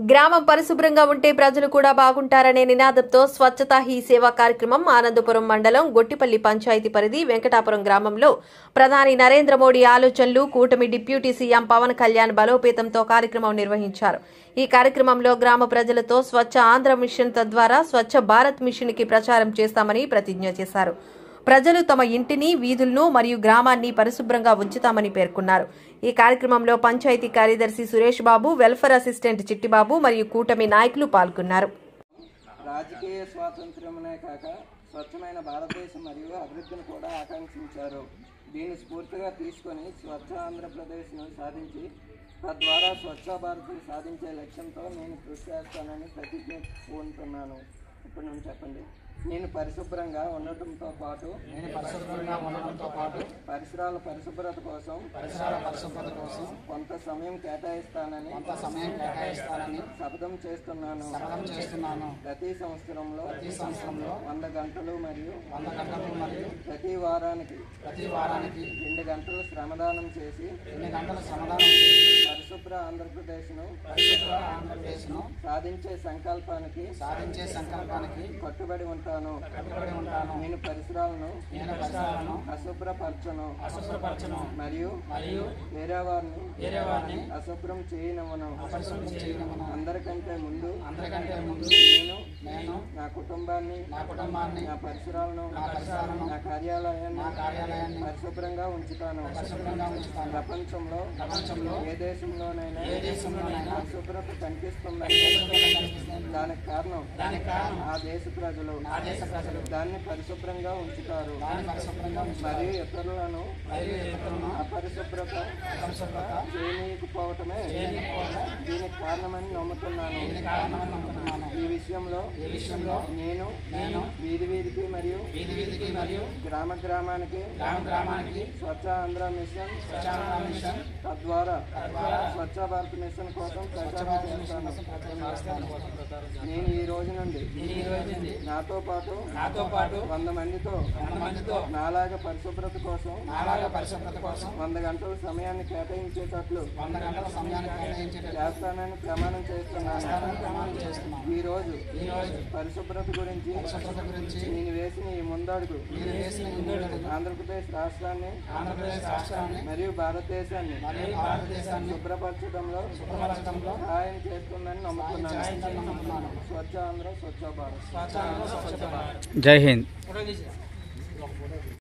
గ్రామం పరిశుభ్రంగా ఉంటే ప్రజలు కూడా బాగుంటారనే నినాదంతో స్వచ్ఛతా హీ సేవా కార్యక్రమం ఆనందపురం మండలం గొట్టిపల్లి పంచాయతీ పరిధి వెంకటాపురం గ్రామంలో ప్రధాని నరేంద్ర మోడీ ఆలోచనలు కూటమి డిప్యూటీ సీఎం పవన్ కళ్యాణ్ బలోపేతంతో కార్యక్రమం నిర్వహించారు ఈ కార్యక్రమంలో గ్రామ ప్రజలతో స్వచ్ఛ ఆంధ్ర మిషన్ తద్వారా స్వచ్ఛ భారత్ మిషన్ కి ప్రచారం చేస్తామని ప్రతిజ్ఞ చేశారు ప్రజలు తమ ఇంటిని వీధులను మరియు గ్రామాన్ని పరిశుభ్రంగా ఉంచుతామని పేర్కొన్నారు ఈ కార్యక్రమంలో పంచాయతీ కార్యదర్శి సురేష్ బాబు వెల్ఫేర్ అసిస్టెంట్ చిట్టిబాబు మరియు కూటమి నాయకులు పాల్గొన్నారు రాజకీయ స్వాతంత్ర్యమునే కాక స్వచ్ఛమైన భారతదేశం మరియు అభివృద్ధిని కూడా ఆకాంక్షించారు దీన్ని స్ఫూర్తిగా తీసుకొని స్వచ్ఛ ఆంధ్రప్రదేశ్ను సాధించి తద్వారా స్వచ్ఛ భారత్ సాధించే లక్ష్యంతో నేను కృషి చేస్తానని ప్రతిజ్ఞ పూనుతున్నాను ఇప్పుడు నుండి చెప్పండి నేను పరిశుభ్రంగా ఉండటంతో పాటు నేను పరిశుభ్రంగా ఉండడంతో పాటు పరిసరాల పరిశుభ్రత కోసం పరిసరాల పరిశుభ్రత కోసం కొంత సమయం కేటాయిస్తానని కొంత సమయం కేటాయిస్తానని శపథం చేస్తున్నాను శపథం చేస్తున్నాను ప్రతి సంవత్సరంలో ప్రతి సంవత్సరంలో వంద గంటలు మరియు వంద గంటలు మరియు ప్రతి వారానికి ప్రతి వారానికి రెండు గంటలు శ్రమదానం చేసి ఎన్ని గంటల శ్రమదానం చేసి పరిశుభ్ర ఆంధ్రప్రదేశ్ను పరిశుభ్ర ఆంధ్రప్రదేశ్ను సాధించే సంకల్పానికి సాధించే సంకల్పానికి కట్టుబడి ఉంటాను కట్టుబడి ఉంటాను నేను పరిసరాలను నేను పరిసరాలను అశుభ్రపరచను అశుభ్రపరచను మరియు మరియు వేరే వారిని వేరే వారిని అశుభ్రం చేయనవను అపరిశుభ్రం చేయడమును అందరికంటే ముందు అందరికంటే ముందు నేను నేను నా కుటుంబాన్ని నా కుటుంబాన్ని నా పరిసరాలను నా పరిసరాలను నా కార్యాలయాన్ని నా కార్యాలయాన్ని పరిశుభ్రంగా ఉంచుతాను పరిశుభ్రంగా ఉంచుతాను ప్రపంచంలో ప్రపంచంలో ఏ దేశంలోనైనా ఏ దేశంలోనైనా పరిశుభ్రత కనిపిస్తుందంటే దానికి కారణం దానికి కారణం ఆ దేశ ప్రజలు ఆ దేశ ప్రజలు దాన్ని పరిశుభ్రంగా ఉంచుతారు దాన్ని పరిశుభ్రంగా ఉంచుతారు మరియు ఇతరులను మరియు ఇతరులను అపరిశుభ్రత అపరిశుభ్రత చేయనీయకపోవటమే చేయకపోవడం దీనికి కారణమని నమ్ముతున్నాను కారణమని నమ్ముతున్నాను ఈ విషయంలో ఈ విషయంలో నేను నేను వీధి వీధికి మరియు వీధి వీధికి మరియు గ్రామ గ్రామానికి గ్రామ గ్రామానికి స్వచ్ఛ ఆంధ్ర మిషన్ స్వచ్ఛాంధ్ర మిషన్ తద్వారా తద్వారా స్వచ్ఛ భారత్ మిషన్ కోసం ప్రచారం చేస్తాను చేస్తాను. నేను ఈ రోజు నుండి నేను ఈ రోజు నుండి నాతో పాటు నాతో పాటు వంద మందితో వంద మందితో నాలాగా పరిశుభ్రత కోసం నాలాగా పరిశుభ్రత కోసం వంద గంటల సమయాన్ని కేటాయించేటట్లు వంద గంటల సమయాన్ని కేటాయించేటట్టు చేస్తానని ప్రమాణం చేస్తున్నాను ప్రమాణం చేస్తున్నాను ఈ రోజు ఈ రోజు పరిశుభ్రత గురించి పరిశుభ్రత గురించి నేను వేసిన ఈ ముందడుగు నేను వేసిన ముందడుగు ఆంధ్రప్రదేశ్ రాష్ట్రాన్ని ఆంధ్రప్రదేశ్ రాష్ట్రాన్ని మరియు భారతదేశాన్ని మరియు భారతదేశాన్ని శుభ్రపరచడంలో శుభ్రపరచడంలో సహాయం చేస్తుందని నమ్ముతున్నాను చేస్తుందని నమ్ముతున్నాను. స్వచ్ఛ ఆంధ్ర స్వచ్ఛ భారత్ స్వచ్ఛాంధ్ర స్వచ్ఛ భారత్ జై హింద్